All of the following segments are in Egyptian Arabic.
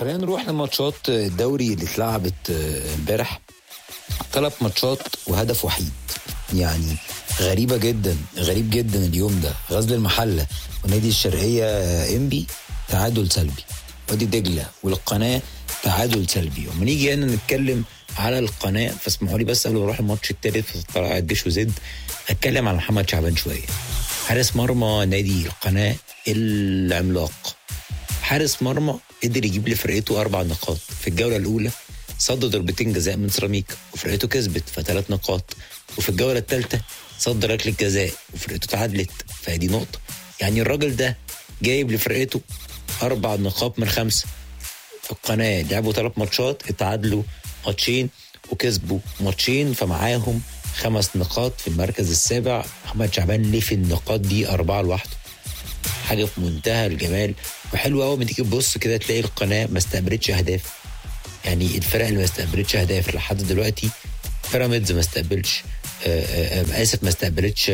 خلينا نروح لماتشات الدوري اللي اتلعبت امبارح ثلاث ماتشات وهدف وحيد يعني غريبة جدا غريب جدا اليوم ده غزل المحلة ونادي الشرقية انبي تعادل سلبي وادي دجلة والقناة تعادل سلبي وما نيجي هنا نتكلم على القناة فاسمحوا لي بس قبل ما اروح الماتش التالت في طلائع الجيش وزد اتكلم على محمد شعبان شوية حارس مرمى نادي القناة العملاق حارس مرمى قدر يجيب لفرقته اربع نقاط في الجوله الاولى صد ضربتين جزاء من سيراميكا وفرقته كسبت فثلاث نقاط وفي الجوله الثالثه صد ركله جزاء وفرقته تعادلت فادي نقطه يعني الراجل ده جايب لفرقته اربع نقاط من خمسه في القناه لعبوا ثلاث ماتشات اتعادلوا ماتشين وكسبوا ماتشين فمعاهم خمس نقاط في المركز السابع محمد شعبان ليه في النقاط دي اربعه لوحده حاجه في منتهى الجمال وحلو قوي لما تيجي تبص كده تلاقي القناه ما استقبلتش اهداف يعني الفرق اللي ما استقبلتش اهداف لحد دلوقتي بيراميدز ما استقبلش اسف ما استقبلتش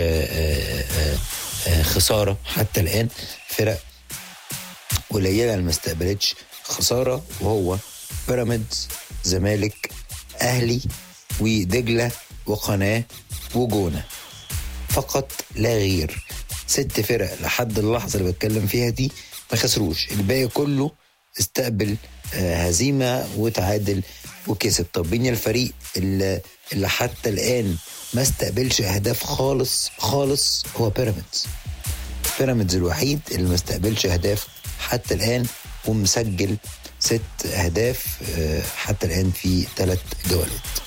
خساره حتى الان فرق قليله اللي ما استقبلتش خساره وهو بيراميدز زمالك اهلي ودجله وقناه وجونه فقط لا غير ست فرق لحد اللحظه اللي بتكلم فيها دي ما خسروش الباقي كله استقبل آه هزيمه وتعادل وكسب طب مين الفريق اللي, اللي حتى الان ما استقبلش اهداف خالص خالص هو بيراميدز بيراميدز الوحيد اللي ما استقبلش اهداف حتى الان ومسجل ست اهداف آه حتى الان في ثلاث جولات